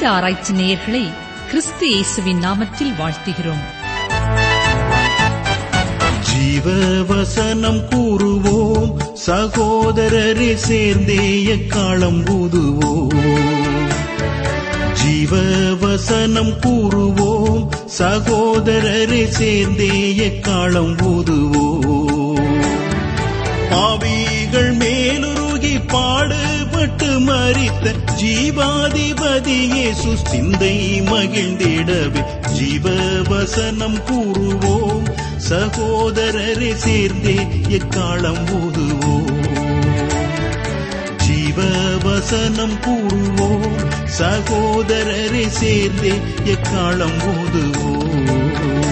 வேத ஆராய்ச்சி நேயர்களை கிறிஸ்து இயேசுவின் நாமத்தில் வாழ்த்துகிறோம் ஜீவ வசனம் கூறுவோம் சகோதரரே சேர்ந்தே எக்காலம் ஊதுவோம் ஜீவ வசனம் கூறுவோம் சகோதரரே சேர்ந்தே எக்காலம் ஊதுவோம் பாவிகள் மேலுருகி பாடுபட்டு மறித்த ஜீவாதிபதியே சுஸ்திந்தை மகிழ்ந்திடவே ஜீவ வசனம் கூறுவோம் சகோதரரை சேர்ந்தே எக்காலம் ஊதுவோம் ஜீவ வசனம் கூறுவோம் சகோதரரை சேர்ந்தே எக்காலம் ஊதுவோம்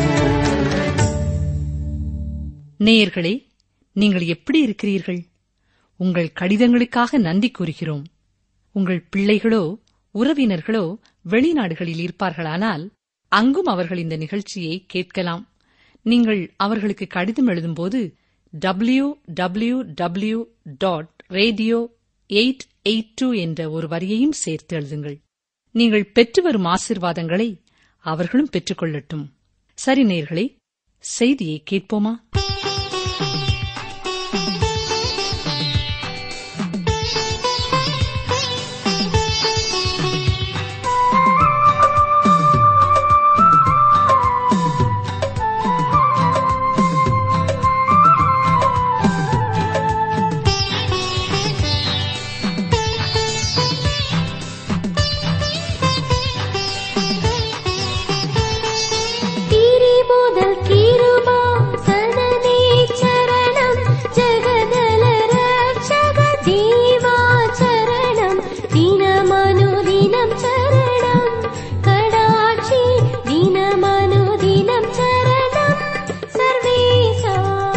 நேயர்களே நீங்கள் எப்படி இருக்கிறீர்கள் உங்கள் கடிதங்களுக்காக நன்றி கூறுகிறோம் உங்கள் பிள்ளைகளோ உறவினர்களோ வெளிநாடுகளில் இருப்பார்களானால் அங்கும் அவர்கள் இந்த நிகழ்ச்சியை கேட்கலாம் நீங்கள் அவர்களுக்கு கடிதம் எழுதும்போது W W W dot radio eight eight two என்ற ஒரு வரியையும் சேர்த்து எழுதுங்கள் நீங்கள் பெற்று வரும் ஆசிர்வாதங்களை அவர்களும் பெற்றுக்கொள்ளட்டும் சரி நேயர்களே செய்தியை கேட்போமா தீரி முதல் கிருபா சனனே சரணம் ஜெகதல ரட்சக தேவா சரணம் தினமனுதினம் சரணம் கடாட்சி தினமனுதினம் சரணம் சர்வேசா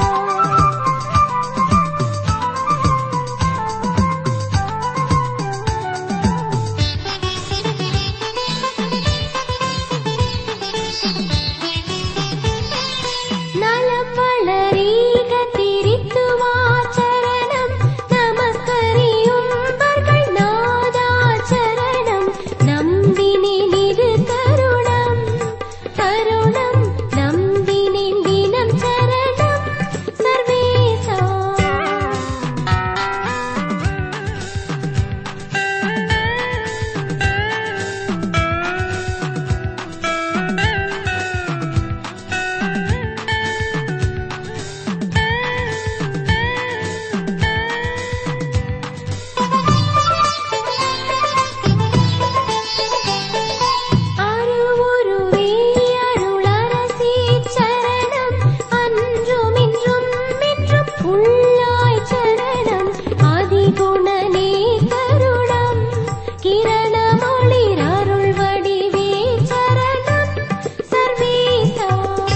நலம் வளரீக திரித்துவாச்சரணம் நமஸ்கரியும்பர்கள் நாதாச்சரணம் நம்பினேன் இது தருணம் தருணம் நம்பினேன் தினம் சரணம் சர்வேசா அருவுருவே அருளரசி சரணம் அன்றும் இன்றும் என்றும் உள்ளாய் சரணம் அதிகுணனே கருணம் கிரணமொளிர் அருள் வடிவே சரணம் சர்வேசா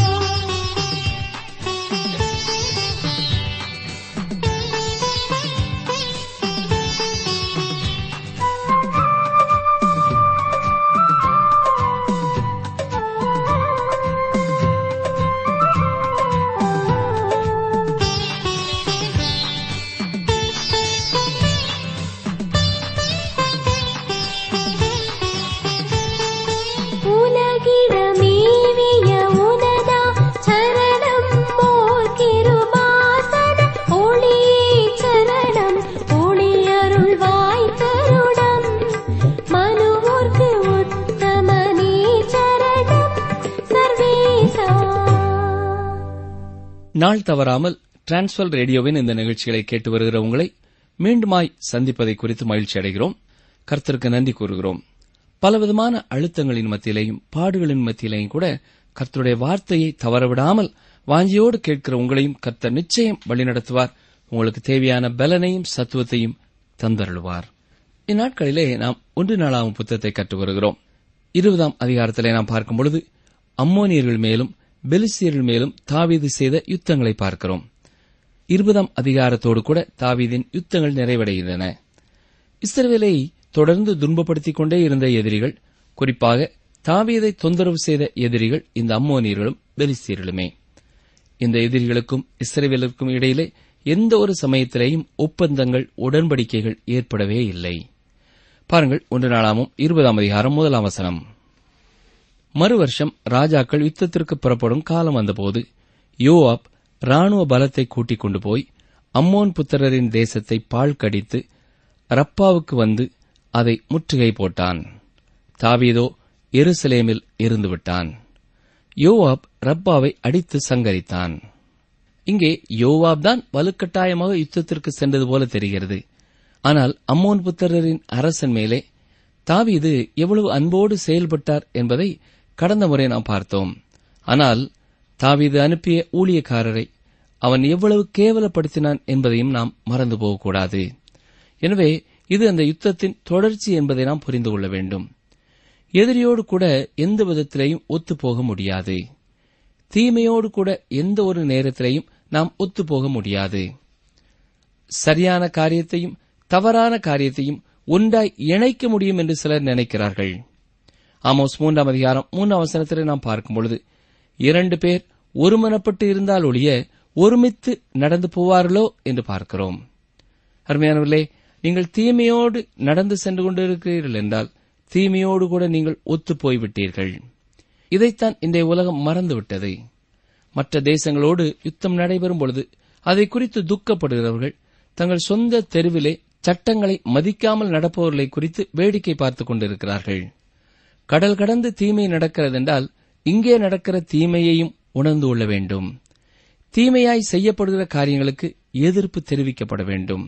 உலகிடமேவிய உனதா சரணம் மோர் கிருபாசன ஒளியே சரணம் ஒளி அருள்வாய் தருணம் மனுவோர்க்கு உத்தமனே சரணம் சர்வேசா நாள் தவறாமல் டிரான்ஸ்வர் ரேடியோவின் இந்த நிகழ்ச்சிகளை கேட்டு வருகிற உங்களை மீண்டுமாய் சந்திப்பதை குறித்து மகிழ்ச்சி அடைகிறோம் கர்த்தருக்கு நன்றி கூறுகிறோம் பலவிதமான அழுத்தங்களின் மத்தியிலேயும் பாடுகளின் மத்தியிலேயும் கூட கர்த்தருடைய வார்த்தையை தவறவிடாமல் வாஞ்சியோடு கேட்கிற உங்களையும் கர்த்தர் நிச்சயம் வழிநடத்துவார் உங்களுக்கு தேவையான பலனையும் சத்துவத்தையும் தந்தருளுவார் இந்நாட்களிலே நாம் ஒன்று நாளாகும் புத்தகத்தை கற்று வருகிறோம் இருபதாம் அதிகாரத்திலே நாம் பார்க்கும் பொழுது அம்மோனியர்கள் மேலும் பெலிசியர்கள் மேலும் தாவீது செய்த யுத்தங்களை பார்க்கிறோம் இருபதாம் அதிகாரத்தோடு கூட தாவீதின் யுத்தங்கள் நிறைவடைகின்றன இஸ்ரவேலை தொடர்ந்து துன்பப்படுத்திக் கொண்டே இருந்த எதிரிகள் குறிப்பாக தாவீதை தொந்தரவு செய்த எதிரிகள் இந்த அம்மோனியர்களும் பெலிஸ்தீர்களுமே இந்த எதிரிகளுக்கும் இஸ்ரவேலருக்கும் இடையிலே எந்த ஒரு சமயத்திலேயும் ஒப்பந்தங்கள் உடன்படிக்கைகள் ஏற்படவே இல்லை பாருங்கள் ஒன்று நாளாமும் இருபதாம் அதிகாரம் முதலாம் வசனம் மறு வருஷம் ராஜாக்கள் யுத்தத்திற்கு புறப்படும் காலம் வந்தபோது யோவாப் ராணுவ பலத்தை கூட்டிக் கொண்டு போய் அம்மோன் புத்திரரின் தேசத்தை பால் கடித்து ரப்பாவுக்கு வந்து அதை முற்றுகை போட்டான் தாவீதோ எருசலேமில் இருந்து விட்டான் யோவாப் ரப்பாவை அடித்து சங்கரித்தான் இங்கே யோவாப் தான் வலுக்கட்டாயமாக யுத்தத்திற்கு சென்றது போல தெரிகிறது ஆனால் அம்மோன் புத்திரரின் அரசன் மேலே தாவீது எவ்வளவு அன்போடு செயல்பட்டார் என்பதை கடந்த முறை நாம் பார்த்தோம் ஆனால் தாவீது அனுப்பிய ஊழியக்காரரை அவன் எவ்வளவு கேவலப்படுத்தினான் என்பதையும் நாம் மறந்து போகக்கூடாது எனவே இது அந்த யுத்தத்தின் தொடர்ச்சி என்பதை நாம் புரிந்து கொள்ள வேண்டும் எதிரியோடு கூட எந்த விதத்திலேயும் ஒத்துப்போக முடியாது தீமையோடு கூட எந்த ஒரு நேரத்திலேயும் நாம் ஒத்துப்போக முடியாது சரியான காரியத்தையும் தவறான காரியத்தையும் ஒன்றாய் இணைக்க முடியும் என்று சிலர் நினைக்கிறார்கள் ஆமோஸ் மூன்றாம் அதிகாரம் மூன்றாம் வசனத்திலே நாம் பார்க்கும் பொழுது இரண்டு பேர் ஒருமனப்பட்டு இருந்தால் ஒழிய ஒருமித்து நடந்து போவார்களோ என்று பார்க்கிறோம் அருமையானவர்களே நீங்கள் தீமையோடு நடந்து சென்று கொண்டிருக்கிறீர்கள் என்றால் தீமையோடு கூட நீங்கள் ஒத்துப் போய்விட்டீர்கள் இதைத்தான் இன்றைய உலகம் மறந்துவிட்டது மற்ற தேசங்களோடு யுத்தம் நடைபெறும் பொழுது அதை குறித்து துக்கப்படுகிறவர்கள் தங்கள் சொந்த தெருவிலே சட்டங்களை மதிக்காமல் நடப்பவர்களை குறித்து வேடிக்கை பார்த்துக் கொண்டிருக்கிறார்கள் கடல் கடந்து தீமை நடக்கிறதென்றால் இங்கே நடக்கிற தீமையையும் உணர்ந்து கொள்ள வேண்டும் தீமையாய் செய்யப்படுகிற காரியங்களுக்கு எதிர்ப்பு தெரிவிக்கப்பட வேண்டும்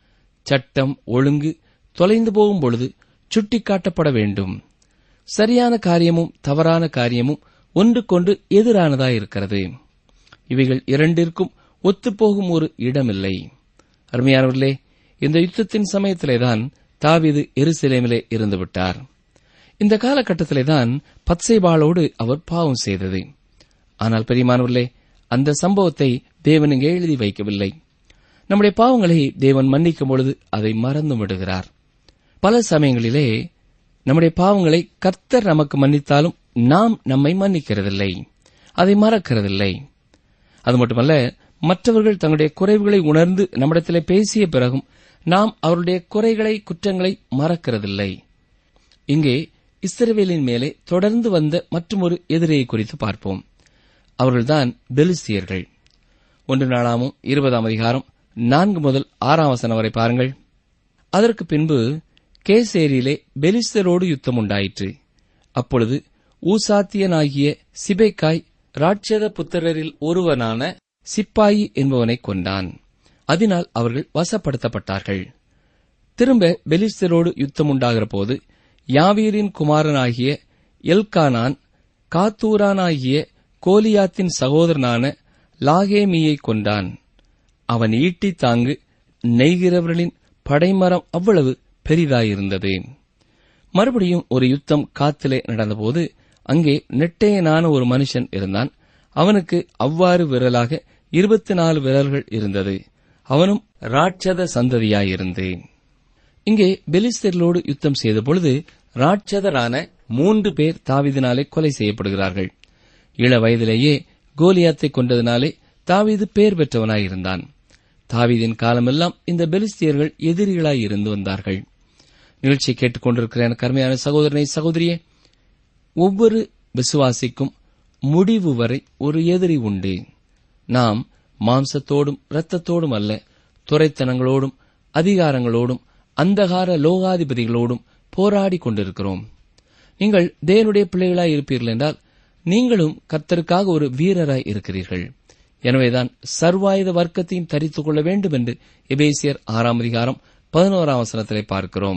சட்டம் ஒழுங்கு தொலைந்து போகும் பொழுது சுட்டிக்காட்டப்பட வேண்டும் சரியான காரியமும் தவறான காரியமும் ஒன்றுக்கொன்று எதிரானதாயிருக்கிறது இவைகள் இரண்டிற்கும் ஒத்துப்போகும் ஒரு இடமில்லை அருமையானவர்களே இந்த யுத்தத்தின் சமயத்திலேதான் தாவீது எருசலேமிலே இருந்துவிட்டார் இந்த காலகட்டத்திலேதான் பத்சைபாலோடு அவர் பாவம் செய்தது ஆனால் பெரியமானவர்களே அந்த சம்பவத்தை தேவன் இங்கே எழுதி வைக்கவில்லை நம்முடைய பாவங்களை தேவன் மன்னிக்கும் பொழுது அதை மறந்து விடுகிறார் பல சமயங்களிலே நம்முடைய பாவங்களை கர்த்தர் நமக்கு மன்னித்தாலும் நாம் நம்மை மன்னிக்கிறதில்லை அதை மறக்கிறதில்லை அது மட்டுமல்ல மற்றவர்கள் தங்களுடைய குறைவுகளை உணர்ந்து நம்மிடத்திலே பேசிய பிறகும் நாம் அவருடைய குறைகளை குற்றங்களை மறக்கிறதில்லை இங்கே இஸ்ரவேலின் மேலே தொடர்ந்து வந்த மற்றொரு எதிரியை குறித்து பார்ப்போம் அவர்கள்தான் பெலிஸ்தியர்கள் ஒன்று நாளாமும் இருபதாம் அதிகாரம் நான்கு முதல் ஆறாம் வசனம் வரை பாருங்கள் அதற்கு பின்பு கேசேரியிலே பெலிஸ்தரோடு யுத்தம் உண்டாயிற்று அப்பொழுது ஊசாத்தியனாகிய சிபேக்காய் ராட்சத புத்திரரில் ஒருவனான சிப்பாயி என்பவனை கொண்டான் அதனால் அவர்கள் வசப்படுத்தப்பட்டார்கள் திரும்ப பெலிஸ்தரோடு யுத்தம் உண்டாகிற போது யாவீரின் குமாரனாகிய எல்கானான் காத்தூரானாகிய கோலியாத்தின் சகோதரனான லாகேமியை கொண்டான் அவன் ஈட்டி தாங்கு நெய்கிறவர்களின் படைமரம் அவ்வளவு பெரிதாயிருந்தது மறுபடியும் ஒரு யுத்தம் காத்திலே நடந்தபோது அங்கே நெட்டையனான ஒரு மனுஷன் இருந்தான் அவனுக்கு அவ்வாறு விரலாக இருபத்தி நாலு விரல்கள் இருந்தது அவனும் ராட்சத சந்ததியாயிருந்து இங்கே பெலிஸ்தர்களோடு யுத்தம் செய்த பொழுது ராட்சதரான மூன்று பேர் தாவிதினாலே கொலை செய்யப்படுகிறார்கள் இள வயதிலேயே கோலியாத்தை கொண்டதினாலே தாவீது பேர் பெற்றவனாயிருந்தான் தாவீதின் காலமெல்லாம் இந்த பெலிஸ்தியர்கள் எதிரிகளாய் இருந்து வந்தார்கள் நிகழ்ச்சியை கேட்டுக்கொண்டிருக்கிற எனக்கு அருமையான சகோதரனை சகோதரியே ஒவ்வொரு விசுவாசிக்கும் முடிவு வரை ஒரு எதிரி உண்டு நாம் மாம்சத்தோடும் இரத்தத்தோடும் அல்ல துறைத்தனங்களோடும் அதிகாரங்களோடும் அந்தகார லோகாதிபதிகளோடும் போராடி கொண்டிருக்கிறோம் நீங்கள் தேவனுடைய பிள்ளைகளாய் இருப்பீர்கள் என்றால் நீங்களும் கர்த்தருக்காக ஒரு வீரராய் இருக்கிறீர்கள் எனவேதான் சர்வாயுத வர்க்கத்தையும் தரித்துக் கொள்ள வேண்டும் என்று எபேசியர் ஆறாம் அதிகாரம் பதினோராம் வசனத்திலே பார்க்கிறோம்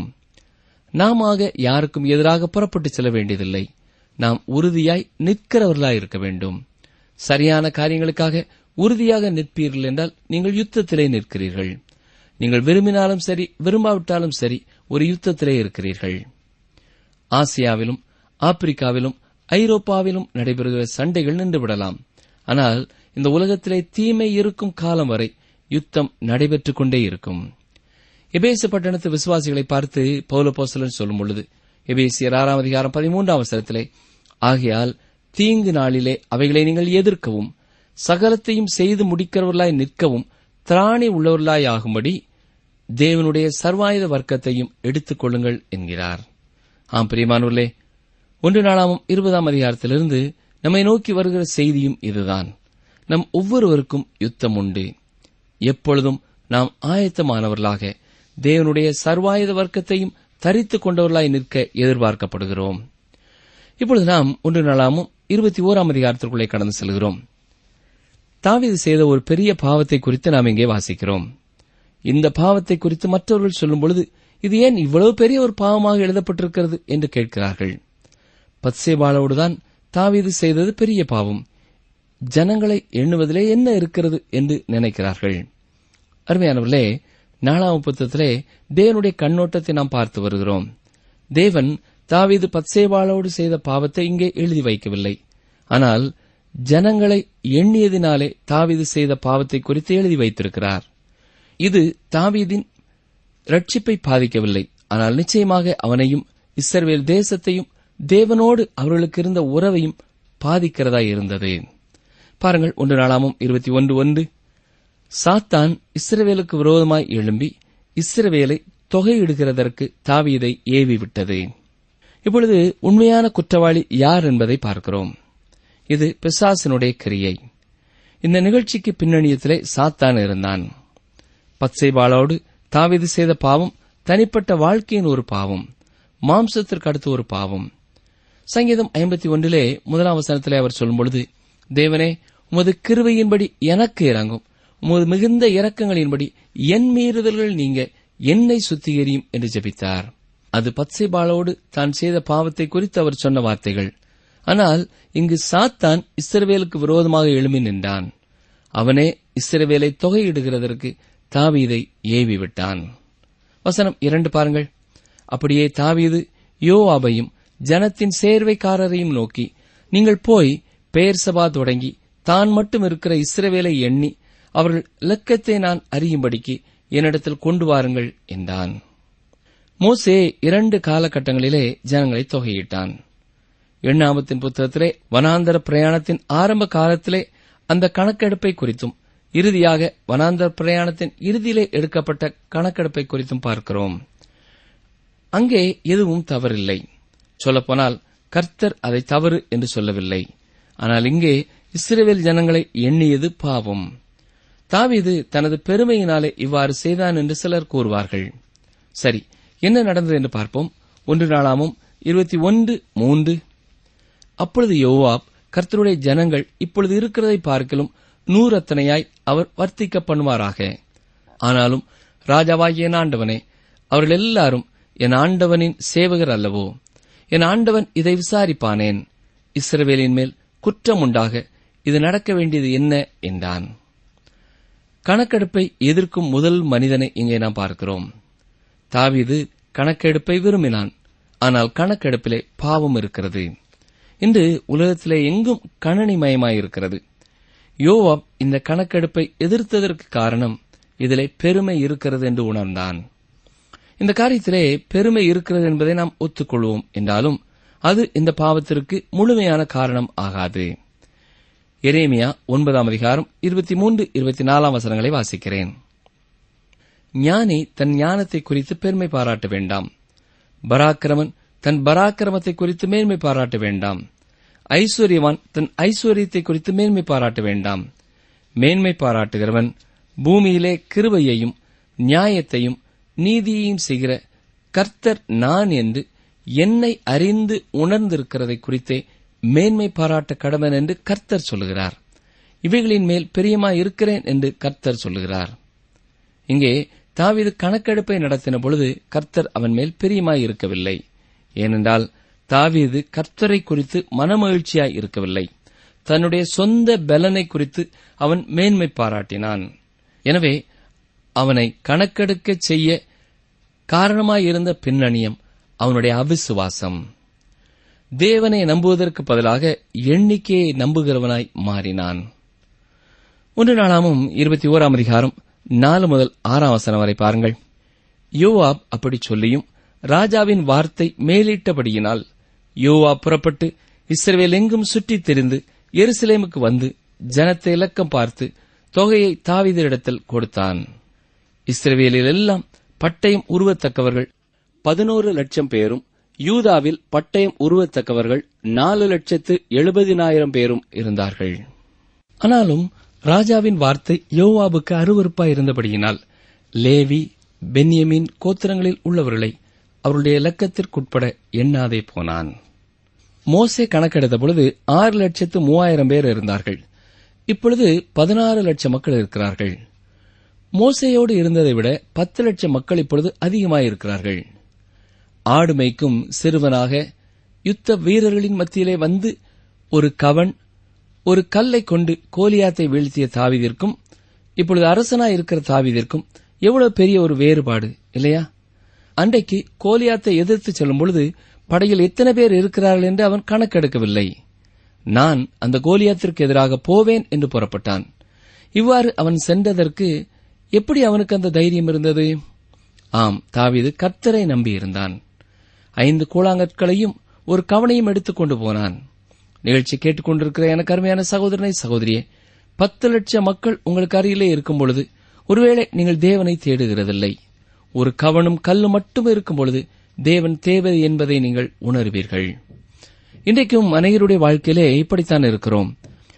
நாம யாருக்கும் எதிராக புறப்பட்டு செல்ல வேண்டியதில்லை நாம் உறுதியாய் நிற்கிறவர்களாய் இருக்க வேண்டும் சரியான காரியங்களுக்காக உறுதியாக நிற்பீர்கள் என்றால் நீங்கள் யுத்தத்திலே நிற்கிறீர்கள் நீங்கள் விரும்பினாலும் சரி விரும்பாவிட்டாலும் சரி ஒரு யுத்தத்திலே இருக்கிறீர்கள் ஆசியாவிலும் ஆப்பிரிக்காவிலும் ஐரோப்பாவிலும் நடைபெறுகிற சண்டைகள் நின்றுவிடலாம் ஆனால் இந்த உலகத்திலே தீமை இருக்கும் காலம் வரை யுத்தம் நடைபெற்றுக் கொண்டே இருக்கும் எபேசு பட்டணத்து விசுவாசிகளை பார்த்து பௌலபோசலன் சொல்லும் பொழுது எபேசியர் ஆறாம் அதிகாரம் பதிமூன்றாம் அவசரத்திலே ஆகையால் தீங்கு நாளிலே அவைகளை நீங்கள் எதிர்க்கவும் சகலத்தையும் செய்து முடிக்கிறவர்களாய் நிற்கவும் திராணி உள்ளவர்களாய் ஆகும்படி தேவனுடைய சர்வாயுத வர்க்கத்தையும் எடுத்துக் கொள்ளுங்கள் என்கிறார் ஆம் பிரியமானூர்களே ஒன்று நாளாமும் இருபதாம் அதிகாரத்திலிருந்து நம்மை நோக்கி வருகிற செய்தியும் இதுதான் நம் ஒவ்வொருவருக்கும் யுத்தம் உண்டு எப்பொழுதும் நாம் ஆயத்தமானவர்களாக தேவனுடைய சர்வாயுத வர்க்கத்தையும் தரித்துக் கொண்டவர்களாய் நிற்க எதிர்பார்க்கப்படுகிறோம் இப்பொழுது நாம் ஒன்று நாளாமும் இருபத்தி ஓராம் அதிகாரத்திற்குள்ளே கடந்து செல்கிறோம் தாவீது செய்த ஒரு பெரிய பாவத்தை குறித்து நாம் இங்கே வாசிக்கிறோம் இந்த பாவத்தை குறித்து மற்றவர்கள் சொல்லும் பொழுது இது ஏன் இவ்வளவு பெரிய ஒரு பாவமாக எழுதப்பட்டிருக்கிறது என்று கேட்கிறார்கள் பத்சேபாலோடுதான் தாவீது செய்தது பெரிய பாவம் ஜனங்களை எண்ணுவதிலே என்ன இருக்கிறது என்று நினைக்கிறார்கள் அருமையானவர்களே நாலாம் புத்தகத்திலே தேவனுடைய கண்ணோட்டத்தை நாம் பார்த்து வருகிறோம் தேவன் தாவீது பத்சேபாலோடு செய்த பாவத்தை இங்கே எழுதி வைக்கவில்லை ஆனால் ஜனங்களை எண்ணியதினாலே தாவீது செய்த பாவத்தை குறித்து எழுதி வைத்திருக்கிறார் இது தாவீதின் ரட்சிப்பை பாதிக்கவில்லை ஆனால் நிச்சயமாக அவனையும் இஸ்ரவேல் தேசத்தையும் தேவனோடு அவர்களுக்கு இருந்த உறவையும் பாதிக்கிறதா இருந்தது பாருங்கள் ஒன்று நாளாமும் இருபத்தி ஒன்று ஒன்று சாத்தான் இஸ்ரவேலுக்கு விரோதமாய் எழும்பி இஸ்ரவேலை தொகையிடுகிறதற்கு தாவீதை ஏவி விட்டது இப்பொழுது உண்மையான குற்றவாளி யார் என்பதை பார்க்கிறோம் இது பிசாசினுடைய கிரியை இந்த நிகழ்ச்சிக்கு பின்னணியத்திலே சாத்தான் இருந்தான் பத்சேபாலோடு தாவீது செய்த பாவம் தனிப்பட்ட வாழ்க்கையின் ஒரு பாவம் மாம்சத்திற்கு அடுத்து ஒரு பாவம் சங்கீதம் ஐம்பத்தி ஒன்றிலே முதலாம் வசனத்திலே அவர் சொல்லும்பொழுது தேவனே உமது கிருபையின்படி எனக்கு இறங்கும் உமது மிகுந்த இரக்கங்களின்படி என் மீறுதல்கள் நீங்க என்னை சுத்திகரியும் என்று ஜெபித்தார் அது பத்சேபாலோடு தான் செய்த பாவத்தை குறித்து அவர் சொன்ன வார்த்தைகள் ஆனால் இங்கு சாத்தான் இஸ்ரவேலுக்கு விரோதமாக எழும்பி நின்றான் அவனே இஸ்ரவேலை தொகையிடுகிறதற்கு தாவீதை ஏவி விட்டான் வசனம் இரண்டு பாருங்கள் அப்படியே தாவீது யோவாபையும் ஜனத்தின் சேர்வைக்காரரையும் நோக்கி நீங்கள் போய் பெயர் சபா தொடங்கி தான் மட்டும் இருக்கிற இஸ்ரவேலை எண்ணி அவர்கள் இலக்கத்தை நான் அறியும்படிக்கு என்னிடத்தில் கொண்டு வாருங்கள் என்றான் மோசே இரண்டு காலகட்டங்களிலே ஜனங்களை தொகையிட்டான் எண்ணாமத்தின் புத்தகத்திலே வனாந்தர பிரயாணத்தின் ஆரம்ப காலத்திலே அந்த கணக்கெடுப்பை குறித்தும் இறுதியாக வனாந்தர பிரயாணத்தின் இறுதியிலே எடுக்கப்பட்ட கணக்கெடுப்பை குறித்தும் பார்க்கிறோம் அங்கே எதுவும் தவறில்லை சொல்லப்போனால் கர்த்தர் அதை தவறு என்று சொல்லவில்லை ஆனால் இங்கே இஸ்ரேல் ஜனங்களை எண்ணியது பாவம் தாவீது தனது பெருமையினாலே இவ்வாறு செய்தான் என்று சிலர் கூறுவார்கள் சரி என்ன நடந்தது என்று பார்ப்போம் ஒன்று நாளாமும் இருபத்தி ஒன்று மூன்று அப்பொழுது யோவாப் கர்த்தருடைய ஜனங்கள் இப்பொழுது இருக்கிறதை பார்க்கலும் நூறத்தனையாய் அவர் வர்த்திக்க பண்ணுவாராக ஆனாலும் ராஜாவாகிய என் ஆண்டவனே அவர்கள் எல்லாரும் என் ஆண்டவனின் சேவகர் அல்லவோ என் ஆண்டவன் இதை விசாரிப்பானேன் இஸ்ரவேலின் மேல் குற்றம் உண்டாக இது நடக்க வேண்டியது என்ன என்றான் கணக்கெடுப்பை எதிர்க்கும் முதல் மனிதனை இங்கே நாம் பார்க்கிறோம் தாவீது கணக்கெடுப்பை விரும்பினான் ஆனால் கணக்கெடுப்பிலே பாவம் இருக்கிறது இன்று உலகத்திலே எங்கும் கணனிமயமாயிருக்கிறது யோவாப் இந்த கணக்கெடுப்பை எதிர்த்ததற்கு காரணம் இதிலே பெருமை இருக்கிறது என்று உணர்ந்தான் இந்த காரியத்திலே பெருமை இருக்கிறது என்பதை நாம் ஒத்துக்கொள்வோம் என்றாலும் அது இந்த பாவத்திற்கு முழுமையான காரணம் ஆகாது எரேமியா ஒன்பதாம் அதிகாரம் இருபத்தி மூன்று இருபத்தி நாலாம் வசனங்களை வாசிக்கிறேன் ஞானி தன் ஞானத்தை குறித்து பெருமை பாராட்ட வேண்டாம் பராக்கிரமன் தன் பராக்கிரமத்தை குறித்து மேன்மை பாராட்ட வேண்டாம் ஐஸ்வர்யவான் தன் ஐஸ்வர்யத்தை குறித்து மேன்மை பாராட்ட வேண்டாம் மேன்மை பாராட்டுகிறவன் பூமியிலே கிருபையையும் நியாயத்தையும் நீதியையும் செய்கிற கர்த்தர் நான் என்று என்னை அறிந்து உணர்ந்திருக்கிறதை குறித்தே மேன்மை பாராட்ட கடவன் என்று கர்த்தர் சொல்லுகிறார் இவைகளின் மேல் பிரியமாய் இருக்கிறேன் என்று கர்த்தர் சொல்லுகிறார் இங்கே தாவீது கணக்கெடுப்பை நடத்தின பொழுது கர்த்தர் அவன் மேல் பிரியமாய் இருக்கவில்லை ஏனென்றால் தாவீது கர்த்தரை குறித்து மனமகிழ்ச்சியாய் இருக்கவில்லை தன்னுடைய சொந்த பலனை குறித்து அவன் மேன்மை பாராட்டினான் எனவே அவனை கணக்கெடுக்கச் செய்ய காரணமாயிருந்த பின்னணியம் அவனுடைய அவிசுவாசம் தேவனை நம்புவதற்கு பதிலாக எண்ணிக்கையை நம்புகிறவனாய் மாறினான் ஒன்று நாளாமும் இருபத்தி ஓராம் அதிகாரம் நாலு முதல் ஆறாம் வசனம் வரை பாருங்கள் யோவாப் அப்படி சொல்லியும் ராஜாவின் வார்த்தை மேலிட்டபடியினால் யோவாப் புறப்பட்டு இஸ்ரவேல் எங்கும் சுற்றித் திரிந்து எருசலேமுக்கு வந்து ஜனத்தை இலக்கம் பார்த்து தொகையை தாவீதரிடத்தில் கொடுத்தான் இஸ்ரவேலில் எல்லாம் பட்டயம் உருவத்தக்கவர்கள் பதினோரு லட்சம் பேரும் யூதாவில் பட்டயம் உருவத்தக்கவர்கள் நாலு லட்சத்து எழுபதினாயிரம் பேரும் இருந்தார்கள் ஆனாலும் ராஜாவின் வார்த்தை யோவாபுக்கு அருவருப்பாய் இருந்தபடியினால் லேவி பென்யமின் கோத்திரங்களில் உள்ளவர்களை அவருடைய இலக்கத்திற்குட்பட எண்ணாதே போனான் மோசே கணக்கெடுத்த பொழுது ஆறு லட்சத்து மூவாயிரம் பேர் இருந்தார்கள் இப்பொழுது பதினாறு லட்சம் மக்கள் இருக்கிறார்கள் மோசையோடு இருந்ததை விட பத்து லட்சம் மக்கள் இப்பொழுது அதிகமாயிருக்கிறார்கள் ஆடு மேய்க்கும் சிறுவனாக யுத்த வீரர்களின் மத்தியிலே வந்து ஒரு கவன் ஒரு கல்லை கொண்டு கோலியாத்தை வீழ்த்திய தாவிதிற்கும் இப்பொழுது அரசனாய் இருக்கிற தாவிதிற்கும் எவ்வளவு பெரிய ஒரு வேறுபாடு இல்லையா அன்றைக்கு கோலியாத்தை எதிர்த்து செல்லும் பொழுது படையில் எத்தனை பேர் இருக்கிறார்கள் என்று அவன் கணக்கெடுக்கவில்லை நான் அந்த கோலியாத்திற்கு எதிராக போவேன் என்று புறப்பட்டான் இவ்வாறு அவன் சென்றதற்கு எப்படி அவனுக்கு அந்த தைரியம் இருந்தது ஆம் தாவீது கர்த்தரை நம்பியிருந்தான் ஐந்து கூழாங்கற்களையும் ஒரு கவனையும் எடுத்துக் கொண்டு போனான் நிகழ்ச்சி கேட்டுக்கொண்டிருக்கிற எனக்கு அருமையான சகோதரனை சகோதரியே பத்து லட்சம் மக்கள் உங்களுக்கு அருகிலே இருக்கும் பொழுது ஒருவேளை நீங்கள் தேவனை தேடுகிறதில்லை ஒரு கவனும் கல்லு மட்டும் இருக்கும் பொழுது தேவன் தேவை என்பதை நீங்கள் உணர்வீர்கள் இன்றைக்கும் அநேகருடைய வாழ்க்கையிலே இப்படித்தான் இருக்கிறோம்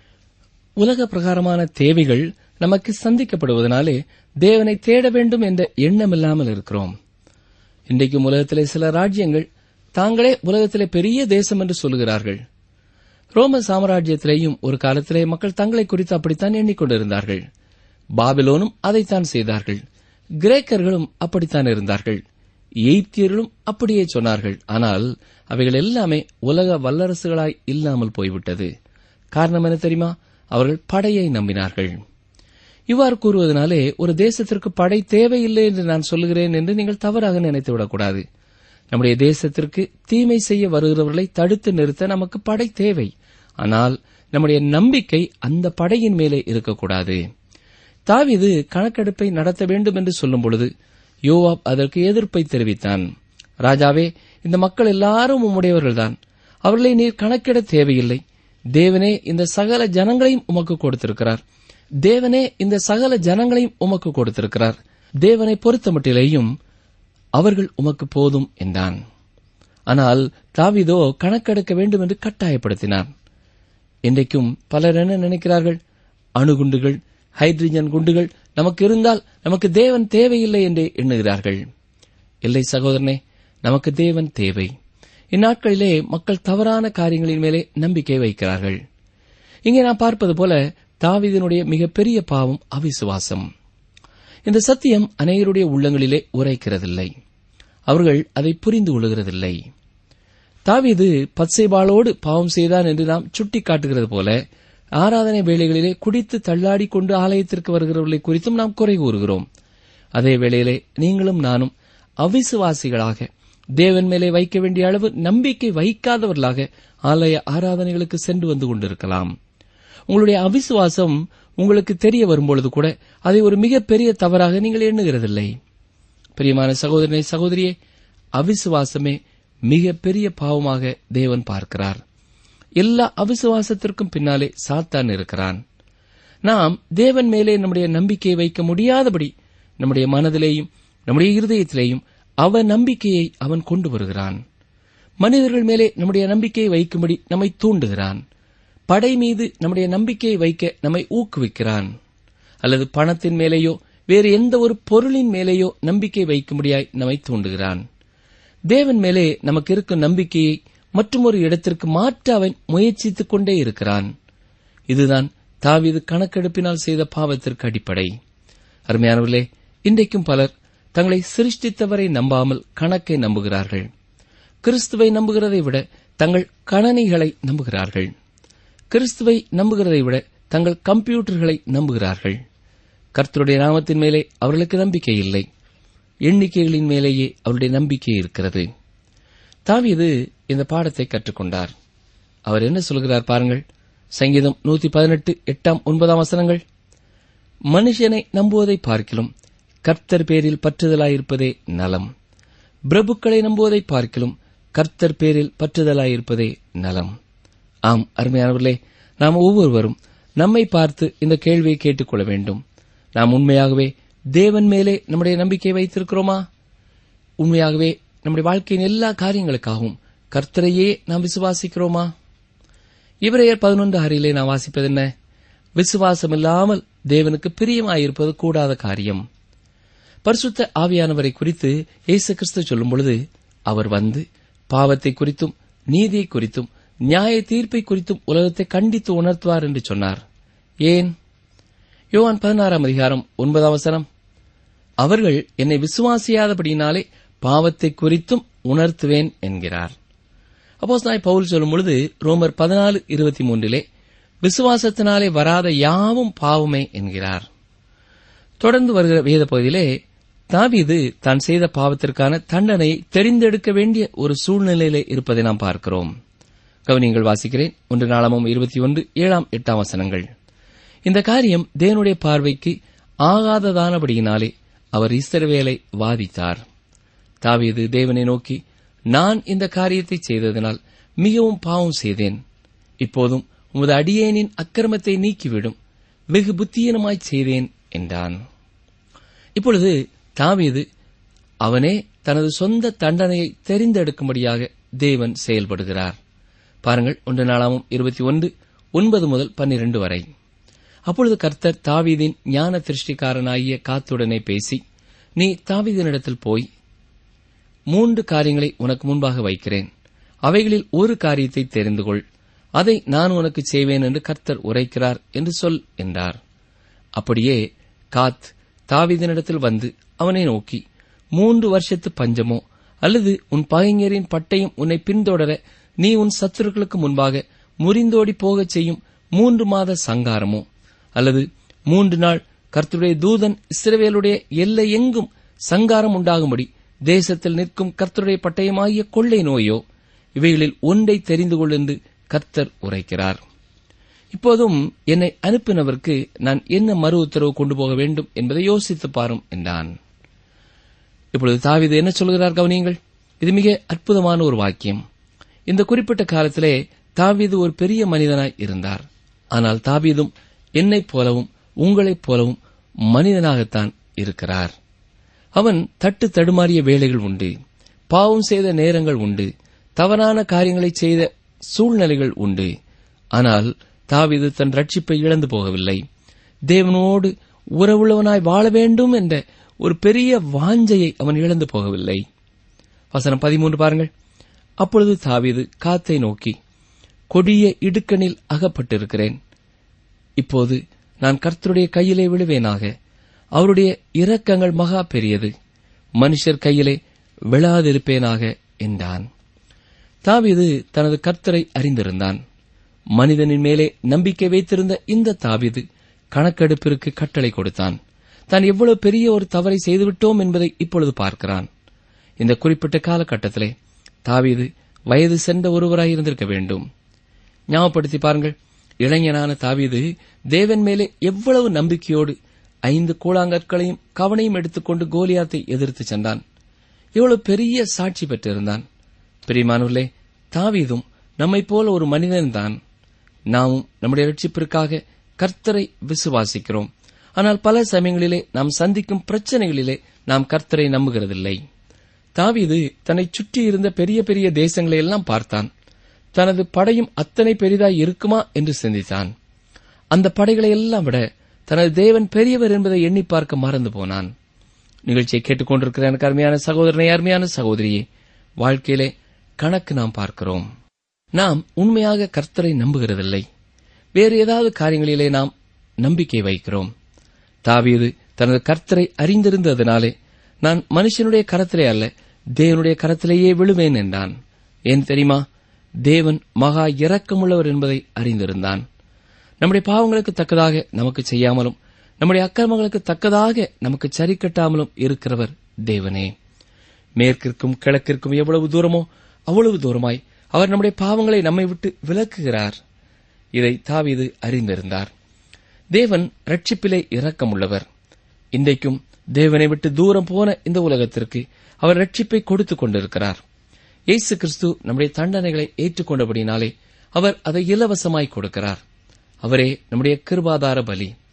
உலக பிரகாரமான தேவைகள் நமக்கு சந்திக்கப்படுவதனாலே தேவனை தேட வேண்டும் என்ற எண்ணம் இல்லாமல் இருக்கிறோம் இன்றைக்கும் உலகத்திலே சில ராஜ்யங்கள் தாங்களே உலகத்திலே பெரிய தேசம் என்று சொல்லுகிறார்கள் ரோம சாம்ராஜ்யத்திலேயும் ஒரு காலத்திலே மக்கள் தங்களை குறித்து அப்படித்தான் எண்ணிக்கொண்டிருந்தார்கள் பாபிலோனும் அதைத்தான் செய்தார்கள் கிரேக்கர்களும் அப்படித்தான் இருந்தார்கள் எய்த்தியர்களும் அப்படியே சொன்னார்கள் ஆனால் அவைகள் எல்லாமே உலக வல்லரசுகளாய் இல்லாமல் போய்விட்டது காரணம் என்ன தெரியுமா அவர்கள் படையை நம்பினார்கள் இவ்வாறு கூறுவதனாலே ஒரு தேசத்திற்கு படை தேவையில்லை என்று நான் சொல்லுகிறேன் என்று நீங்கள் தவறாக நினைத்துவிடக்கூடாது நம்முடைய தேசத்திற்கு தீமை செய்ய வருகிறவர்களை தடுத்து நிறுத்த நமக்கு படை தேவை ஆனால் நம்முடைய நம்பிக்கை அந்த படையின் மேலே இருக்கக்கூடாது தாவீது கணக்கெடுப்பை நடத்த வேண்டும் என்று சொல்லும் பொழுது யோவாப் அதற்கு எதிர்ப்பை தெரிவித்தான் ராஜாவே இந்த மக்கள் எல்லாரும் உம்முடையவர்கள்தான் அவர்களை நீர் கணக்கிட தேவையில்லை தேவனே இந்த சகல ஜனங்களையும் உமக்கு கொடுத்திருக்கிறார் தேவனே இந்த சகல ஜனங்களையும் உமக்கு கொடுத்திருக்கிறார் தேவனை பொறுத்தமட்டிலேயும் அவர்கள் உமக்கு போதும் என்றான் ஆனால் தாவீதோ கணக்கெடுக்க வேண்டும் என்று கட்டாயப்படுத்தினான் இன்றைக்கும் பலர் என்ன நினைக்கிறார்கள் அணுகுண்டுகள் ஹைட்ரஜன் குண்டுகள் நமக்கு இருந்தால் நமக்கு தேவன் தேவையில்லை என்று எண்ணுகிறார்கள் இல்லை சகோதரனே நமக்கு தேவன் தேவை இந்நாட்களிலே மக்கள் தவறான காரியங்களின் மேலே நம்பிக்கை வைக்கிறார்கள் இங்கே நாம் பார்ப்பது போல தாவீதினுடைய மிகப்பெரிய பாவம் அவிசுவாசம் இந்த சத்தியம் அநேகருடைய உள்ளங்களிலே உரைக்கிறதில்லை அவர்கள் அதை புரிந்து கொள்கிறதில்லை தாவீது பத்சேபாளோடு பாவம் செய்தான் என்று நாம் சுட்டிக்காட்டுகிறது போல ஆராதனை வேளைகளிலே குடித்து தள்ளாடி கொண்டு ஆலயத்திற்கு வருகிறவர்களை குறித்தும் நாம் குறை கூறுகிறோம் அதே வேளையிலே நீங்களும் நானும் அவிசுவாசிகளாக தேவன் மேலே வைக்க வேண்டிய அளவு நம்பிக்கை வைக்காதவர்களாக ஆலய ஆராதனைகளுக்கு சென்று வந்து கொண்டிருக்கலாம் உங்களுடைய அவிசுவாசம் உங்களுக்கு தெரிய வரும்பொழுது கூட அதை ஒரு மிகப்பெரிய தவறாக நீங்கள் எண்ணுகிறதில்லை பிரியமான சகோதரனை சகோதரியே அவிசுவாசமே மிக பெரிய பாவமாக தேவன் பார்க்கிறார் எல்லா அவிசுவாசத்திற்கும் பின்னாலே சாத்தான் இருக்கிறான் நாம் தேவன் மேலே நம்முடைய நம்பிக்கையை வைக்க முடியாதபடி நம்முடைய மனதிலேயும் நம்முடைய இருதயத்திலேயும் அவ நம்பிக்கையை அவன் கொண்டு வருகிறான் மனிதர்கள் மேலே நம்முடைய நம்பிக்கையை வைக்கும்படி நம்மை தூண்டுகிறான் படை மீது நம்முடைய நம்பிக்கையை வைக்க நம்மை ஊக்குவிக்கிறான் அல்லது பணத்தின் மேலேயோ வேறு எந்த ஒரு பொருளின் மேலேயோ நம்பிக்கை வைக்கும்படியாய் நம்மை தூண்டுகிறான் தேவன் மேலே நமக்கு இருக்கும் நம்பிக்கையை மற்றும் ஒரு இடத்திற்கு மாற்ற அவன் முயற்சித்துக் கொண்டே இருக்கிறான் இதுதான் தாவீது கணக்கெடுப்பினால் செய்த பாவத்திற்கு அடிப்படை அருமையானவர்களே இன்றைக்கும் பலர் தங்களை சிருஷ்டித்தவரை நம்பாமல் கணக்கை நம்புகிறார்கள் கிறிஸ்துவை நம்புகிறதை விட தங்கள் கணனிகளை நம்புகிறார்கள் கிறிஸ்துவை நம்புகிறதை விட தங்கள் கம்ப்யூட்டர்களை நம்புகிறார்கள் கர்த்தருடைய நாமத்தின் மேலே அவர்களுக்கு நம்பிக்கை இல்லை எண்ணிக்கைகளின் மேலேயே அவருடைய நம்பிக்கை இருக்கிறது தாவீது இந்த பாடத்தை கற்றுக்கொண்டார் அவர் என்ன சொல்கிறார் பாருங்கள் சங்கீதம் நூத்தி பதினெட்டு எட்டாம் ஒன்பதாம் வசனங்கள் மனுஷனை நம்புவதை பார்க்கிலும் கர்த்தர் பேரில் பற்றுதலாயிருப்பதே நலம் பிரபுக்களை நம்புவதை பார்க்கிலும் கர்த்தர் பேரில் பற்றுதலாயிருப்பதே நலம் ஆம் அருமையானவர்களே நாம் ஒவ்வொருவரும் நம்மை பார்த்து இந்த கேள்வியை கேட்டுக்கொள்ள வேண்டும் நாம் உண்மையாகவே தேவன் மேலே நம்முடைய நம்பிக்கை வைத்திருக்கிறோமா உண்மையாகவே நம்முடைய வாழ்க்கையின் எல்லா காரியங்களுக்காகவும் கர்த்தரையே நாம் விசுவாசிக்கிறோமா இவரையர் பதினொன்று அறையிலே நாம் வாசிப்பது என்ன விசுவாசம் இல்லாமல் தேவனுக்கு பிரியமாயிருப்பது கூடாத காரியம் பரிசுத்த ஆவியானவரை குறித்து இயேசு கிறிஸ்து சொல்லும் பொழுது அவர் வந்து பாவத்தை குறித்தும் நீதியை குறித்தும் நியாய தீர்ப்பை குறித்தும் உலகத்தை கண்டித்து உணர்த்துவார் என்று சொன்னார் ஏன் யோவான் பதினாறாம் அதிகாரம் ஒன்பதாம் வசனம் அவர்கள் என்னை விசுவாசியாதபடியினாலே பாவத்தை குறித்தும் உணர்த்துவேன் என்கிறார் அப்போஸ் நாய் பவுல் சொல்லும் பொழுது ரோமர் பதினாலு இருபத்தி மூன்றிலே விசுவாசத்தினாலே வராத யாவும் பாவமே என்கிறார் தொடர்ந்து வருகிற வேத பகுதியிலே தாவீது தான் செய்த பாவத்திற்கான தண்டனையை தெரிந்தெடுக்க வேண்டிய ஒரு சூழ்நிலையிலே இருப்பதை நாம் பார்க்கிறோம் கவனியங்கள் வாசிக்கிறேன் ஒன்று நாளாமும் இருபத்தி ஒன்று ஏழாம் எட்டாம் வசனங்கள் இந்த காரியம் தேவனுடைய பார்வைக்கு ஆகாததானபடியினாலே அவர் இஸ்ரவேலை வாதித்தார் தாவீது தேவனை நோக்கி நான் இந்த காரியத்தை செய்ததனால் மிகவும் பாவம் செய்தேன் இப்போதும் உமது அடியேனின் அக்கிரமத்தை நீக்கிவிடும் வெகு புத்தியீனமாய் செய்தேன் என்றான் இப்பொழுது தாவீது அவனே தனது சொந்த தண்டனையை தெரிந்தெடுக்கும்படியாக தேவன் செயல்படுகிறார் பாருங்கள் ஒன்று நாளாமும் இருபத்தி ஒன்று ஒன்பது முதல் பன்னிரண்டு வரை அப்பொழுது கர்த்தர் தாவீதின் ஞான திருஷ்டிக்காரனாகிய காத்துடனே பேசி நீ தாவீதினிடத்தில் போய் மூன்று காரியங்களை உனக்கு முன்பாக வைக்கிறேன் அவைகளில் ஒரு காரியத்தை தெரிந்து கொள் அதை நான் உனக்கு செய்வேன் என்று கர்த்தர் உரைக்கிறார் என்று சொல் என்றார் அப்படியே காத் தாவீதினிடத்தில் வந்து அவனை நோக்கி மூன்று வருஷத்து பஞ்சமோ அல்லது உன் பகைஞரின் பட்டயம் உன்னை பின்தொடர நீ உன் சத்துருக்களுக்கு முன்பாக முறிந்தோடி போகச் செய்யும் மூன்று மாத சங்காரமோ அல்லது மூன்று நாள் கர்த்தருடைய தூதன் இஸ்ரவேலுடைய எல்லை எங்கும் சங்காரம் உண்டாகும்படி தேசத்தில் நிற்கும் கர்த்தருடைய பட்டயமாகிய கொள்ளை நோயோ இவைகளில் ஒன்றை தெரிந்து கொள் என்று கர்த்தர் உரைக்கிறார் இப்போதும் என்னை அனுப்பினவருக்கு நான் என்ன மறு உத்தரவு கொண்டு போக வேண்டும் என்பதை யோசித்து பாரும் என்றான் இப்பொழுது தாவீது என்ன சொல்கிறார் கவனியுங்கள் இது மிக அற்புதமான ஒரு வாக்கியம் இந்த குறிப்பிட்ட காலத்திலே தாவீது ஒரு பெரிய மனிதனாய் இருந்தார் ஆனால் தாவீதும் என்னைப் போலவும் உங்களைப் போலவும் மனிதனாகத்தான் இருக்கிறார் அவன் தட்டு தடுமாறிய வேளைகள் உண்டு பாவம் செய்த நேரங்கள் உண்டு தவறான காரியங்களை செய்த சூழ்நிலைகள் உண்டு ஆனால் தாவீது தன் ரட்சிப்பை இழந்து போகவில்லை தேவனோடு உறவுள்ளவனாய் வாழ வேண்டும் என்ற ஒரு பெரிய வாஞ்சையை அவன் இழந்து போகவில்லை வசனம் பதிமூன்று பாருங்கள் அப்பொழுது தாவீது காத்தை நோக்கி கொடிய இடுக்கணில் அகப்பட்டிருக்கிறேன் இப்போது நான் கர்த்தருடைய கையிலே விழுவேனாக அவருடைய இரக்கங்கள் மகா பெரியது மனுஷர் கையிலே விழாதிருப்பேனாக என்றான் தாவீது தனது கர்த்தரை அறிந்திருந்தான் மனிதனின் மேலே நம்பிக்கை வைத்திருந்த இந்த தாவீது கணக்கெடுப்பிற்கு கட்டளை கொடுத்தான் தான் எவ்வளவு பெரிய ஒரு தவறை செய்துவிட்டோம் என்பதை இப்பொழுது பார்க்கிறான் இந்த குறிப்பிட்ட காலகட்டத்திலே தாவீது வயது சென்ற ஒருவராய் இருந்திருக்க வேண்டும் ஞாபகப்படுத்தி பாருங்கள் இளைஞனான தாவீது தேவன் மேலே எவ்வளவு நம்பிக்கையோடு ஐந்து கூழாங்கற்களையும் கவனையும் எடுத்துக்கொண்டு கோலியாத்தை எதிர்த்து சென்றான் எவ்வளவு பெரிய சாட்சி பெற்றிருந்தான் பிரியமானவர்களே தாவீதும் நம்மைப் போல ஒரு மனிதன்தான் நாமும் நம்முடைய ரட்சிப்பிற்காக கர்த்தரை விசுவாசிக்கிறோம் ஆனால் பல சமயங்களிலே நாம் சந்திக்கும் பிரச்சனைகளிலே நாம் கர்த்தரை நம்புகிறதில்லை தாவீது தன்னை சுற்றி இருந்த பெரிய பெரிய தேசங்களை எல்லாம் பார்த்தான் தனது படையும் அத்தனை பெரிதாய் இருக்குமா என்று சிந்தித்தான் அந்த படைகளை எல்லாம் விட தனது தேவன் பெரியவர் என்பதை எண்ணி பார்க்க மறந்து போனான் நிகழ்ச்சியை கேட்டுக்கொண்டிருக்கிற எனக்கு அருமையான சகோதரனை அருமையான சகோதரியே வாழ்க்கையிலே கணக்கு நாம் பார்க்கிறோம் நாம் உண்மையாக கர்த்தரை நம்புகிறதில்லை வேறு ஏதாவது காரியங்களிலே நாம் நம்பிக்கை வைக்கிறோம் தாவீது தனது கர்த்தரை அறிந்திருந்ததினாலே நான் மனுஷனுடைய கரத்திலே அல்ல தேவனுடைய கரத்திலேயே விழுவேன் என்றான் ஏன் தெரியுமா தேவன் மகா இரக்கமுள்ளவர் என்பதை அறிந்திருந்தான் நம்முடைய பாவங்களுக்கு தக்கதாக நமக்கு செய்யாமலும் நம்முடைய அக்கிரமங்களுக்கு தக்கதாக நமக்கு சரி கட்டாமலும் இருக்கிறவர் தேவனே மேற்கிற்கும் கிழக்கிற்கும் எவ்வளவு தூரமோ அவ்வளவு தூரமாய் அவர் நம்முடைய பாவங்களை நம்மை விட்டு விலக்குகிறார் இதை தாவீது அறிந்திருந்தார் தேவன் ரட்சிப்பிலே இரக்கமுள்ளவர் இன்றைக்கும் தேவனை விட்டு தூரம் போன இந்த உலகத்திற்கு அவர் ரட்சிப்பை கொடுத்துக் கொண்டிருக்கிறார் இயேசு கிறிஸ்து நம்முடைய தண்டனைகளை ஏற்றுக்கொண்டபடினாலே அவர் அதை இலவசமாய் கொடுக்கிறார் அவரே நம்முடைய கிருபாதார பலி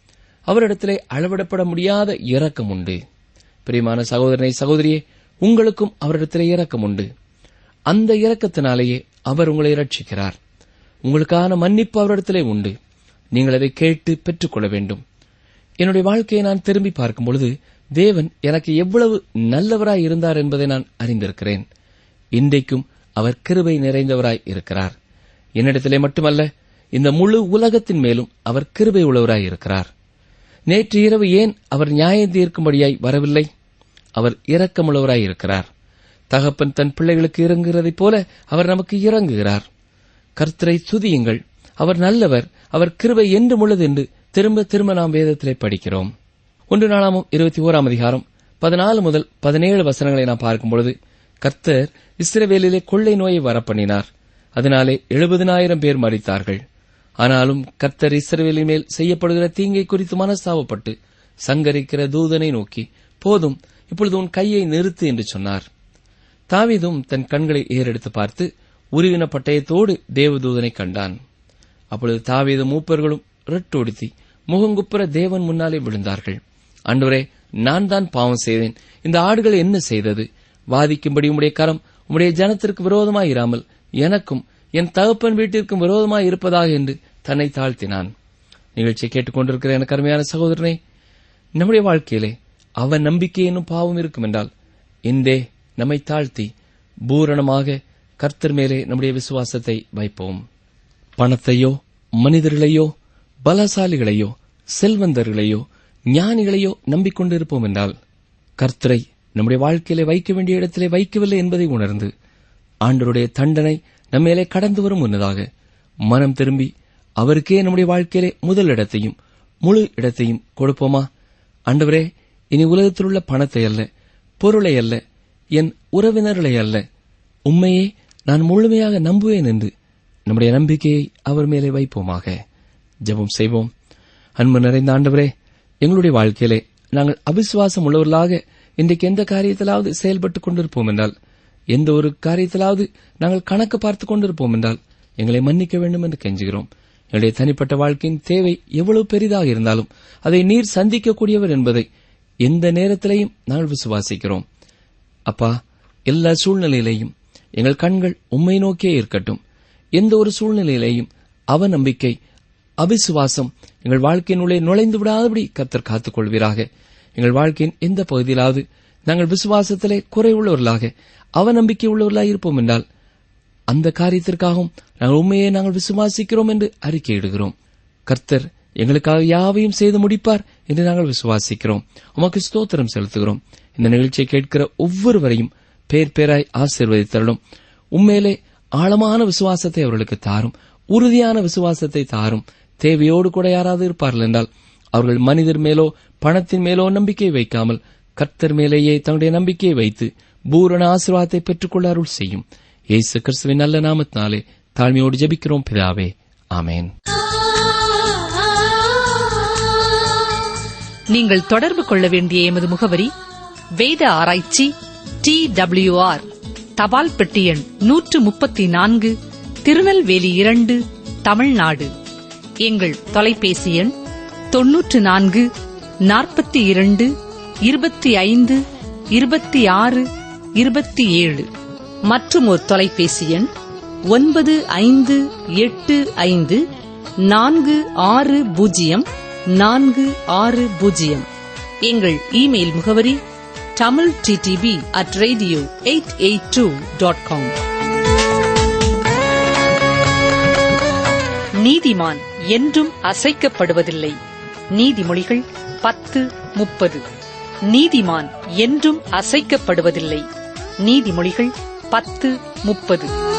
அவரிடத்திலே அளவிடப்பட முடியாத இரக்கம் உண்டு பிரியமான சகோதரனை சகோதரியே உங்களுக்கும் அவரிடத்திலே இரக்கம் உண்டு அந்த இரக்கத்தினாலேயே அவர் உங்களை ரட்சிக்கிறார் உங்களுக்கான மன்னிப்பு அவரிடத்திலே உண்டு நீங்கள் அதை கேட்டு பெற்றுக்கொள்ள வேண்டும் என்னுடைய வாழ்க்கையை நான் திரும்பி பார்க்கும் பொழுது தேவன் எனக்கு எவ்வளவு நல்லவராய் இருந்தார் என்பதை நான் அறிந்திருக்கிறேன் இன்றைக்கும் அவர் கிருபை நிறைந்தவராய் இருக்கிறார் என்னிடத்திலே மட்டுமல்ல இந்த முழு உலகத்தின் மேலும் அவர் கிருபை உள்ளவராய் இருக்கிறார் நேற்று இரவு ஏன் அவர் நியாயம் தீர்க்கும்படியாய் வரவில்லை அவர் இரக்கமுள்ளவராய் இருக்கிறார் தகப்பன் தன் பிள்ளைகளுக்கு இறங்குகிறதைப் போல அவர் நமக்கு இறங்குகிறார் கர்த்தரை துதியுங்கள் அவர் நல்லவர் அவர் கிருபை என்றும் உள்ளது என்று திரும்ப திரும்ப நாம் வேதத்திலே படிக்கிறோம் ஒன்று நாளாமும் இருபத்தி ஓராம் அதிகாரம் பதினாலு முதல் பதினேழு வசனங்களை நாம் பார்க்கும் பொழுது கர்த்தர் இஸ்ரவேலிலே கொள்ளை நோயை வரப்பண்ணினார் அதனாலே எழுபதினாயிரம் பேர் மறித்தார்கள் ஆனாலும் கர்த்தர் இஸ்ரவேலின் மேல் செய்யப்படுகிற தீங்கை குறித்து மனஸ்தாபப்பட்டு சங்கரிக்கிற தூதனை நோக்கி போதும் இப்பொழுது உன் கையை நிறுத்து என்று சொன்னார் தாவீதும் தன் கண்களை ஏறெடுத்து பார்த்து உருவின பட்டயத்தோடு தேவதூதனை கண்டான் அப்பொழுது தாவீது மூப்பர்களும் ரெட்டொடுத்தி முகங்குப்புற தேவன் முன்னாலே விழுந்தார்கள் அன்றுவரே நான் தான் பாவம் செய்தேன் இந்த ஆடுகள் என்ன செய்தது வாதிக்கும்படி உம்முடைய கரம் உம்முடைய ஜனத்திற்கு விரோதமாய் இராமல் எனக்கும் என் தகப்பன் வீட்டிற்கும் விரோதமாய் இருப்பதாக என்று தன்னை தாழ்த்தினான் நிகழ்ச்சியை கேட்டுக்கொண்டிருக்கிற எனக்கு அருமையான சகோதரனே நம்முடைய வாழ்க்கையிலே அவன் நம்பிக்கை என்னும் பாவம் இருக்கும் என்றால் இன்றே நம்மை தாழ்த்தி பூரணமாக கர்த்தர் மேலே நம்முடைய விசுவாசத்தை வைப்போம் பணத்தையோ மனிதர்களையோ பலசாலிகளையோ செல்வந்தர்களையோ ஞானிகளையோ நம்பிக்கொண்டிருப்போம் என்றால் கர்த்தரை நம்முடைய வாழ்க்கையிலே வைக்க வேண்டிய இடத்திலே வைக்கவில்லை என்பதை உணர்ந்து ஆண்டவருடைய தண்டனை நம்மேலே கடந்து வரும் முன்னதாக மனம் திரும்பி அவருக்கே நம்முடைய வாழ்க்கையிலே முதல் இடத்தையும் முழு இடத்தையும் கொடுப்போமா ஆண்டவரே இனி உலகத்தில் உள்ள பணத்தை அல்ல பொருளை அல்ல என் உறவினர்களை அல்ல உண்மையே நான் முழுமையாக நம்புவேன் என்று நம்முடைய நம்பிக்கையை அவர் மேலே வைப்போமாக ஜெபம் செய்வோம் அன்பு நிறைந்த ஆண்டவரே எங்களுடைய வாழ்க்கையிலே நாங்கள் அவிசுவாசம் உள்ளவர்களாக இன்றைக்கு எந்த காரியத்திலாவது செயல்பட்டுக் கொண்டிருப்போம் என்றால் எந்த ஒரு காரியத்திலாவது நாங்கள் கணக்கு பார்த்துக் கொண்டிருப்போம் என்றால் எங்களை மன்னிக்க வேண்டும் என்று கெஞ்சுகிறோம் எங்களுடைய தனிப்பட்ட வாழ்க்கையின் தேவை எவ்வளவு பெரிதாக இருந்தாலும் அதை நீர் சந்திக்கக்கூடியவர் என்பதை எந்த நேரத்திலையும் நாங்கள் விசுவாசிக்கிறோம் அப்பா எல்லா சூழ்நிலையிலையும் எங்கள் கண்கள் உம்மை நோக்கியே இருக்கட்டும் எந்த ஒரு சூழ்நிலையிலேயும் அவநம்பிக்கை அவிசுவாசம் எங்கள் வாழ்க்கையினுள்ளே நுழைந்து விடாதபடி கர்த்தர் காத்துக் கொள்வீராக எங்கள் வாழ்க்கையின் எந்த பகுதியிலாவது நாங்கள் விசுவாசத்திலே குறைவுள்ளவர்களாக அவநம்பிக்கை உள்ளவர்களாக இருப்போம் என்றால் அந்த காரியத்திற்காகவும் நாங்கள் உண்மையை நாங்கள் விசுவாசிக்கிறோம் என்று அறிக்கையிடுகிறோம் கர்த்தர் எங்களுக்காக யாவையும் செய்து முடிப்பார் என்று நாங்கள் விசுவாசிக்கிறோம் உமக்கு ஸ்தோத்திரம் செலுத்துகிறோம் இந்த நிகழ்ச்சியை கேட்கிற ஒவ்வொருவரையும் பேர் பேராய் ஆசீர்வதித்தரலும் உண்மையிலே ஆழமான விசுவாசத்தை அவர்களுக்கு தாரும் உறுதியான விசுவாசத்தை தாரும் தேவையோடு கூட யாராவது இருப்பார்கள் என்றால் அவர்கள் மனிதர் மேலோ பணத்தின் மேலோ நம்பிக்கை வைக்காமல் கர்த்தர் மேலேயே தன்னுடைய நம்பிக்கையை வைத்து பூரண ஆசீர்வாதத்தை பெற்றுக்கொள்ள அருள் செய்யும் இயேசு கிறிஸ்துவின் நல்ல நாமத்தினாலே தாழ்மையோடு ஜெபிக்கிறோம் பிதாவே ஆமேன் நீங்கள் தொடர்பு கொள்ள வேண்டிய எமது முகவரி வேத ஆராய்ச்சி டி ஆர் தபால் பெட்டி எண் நூற்று முப்பத்தி நான்கு திருநெல்வேலி இரண்டு தமிழ்நாடு எங்கள் தொலைபேசி எண் தொன்னூற்று நான்கு நாற்பத்தி இரண்டு இருபத்தி ஐந்து இருபத்தி ஆறு இருபத்தி ஏழு மற்றும் ஒரு தொலைபேசி எண் ஒன்பது ஐந்து எட்டு ஐந்து நான்கு ஆறு பூஜ்ஜியம் நான்கு ஆறு பூஜ்ஜியம் எங்கள் இமெயில் முகவரி Tamil DTP at radio eight eight two dot com நீதிமான் என்றும் அசைக்கப்படுவதில்லை நீதிமொழிகள் பத்து முப்பது நீதிமான் என்றும் அசைக்கப்படுவதில்லை நீதிமொழிகள் பத்து முப்பது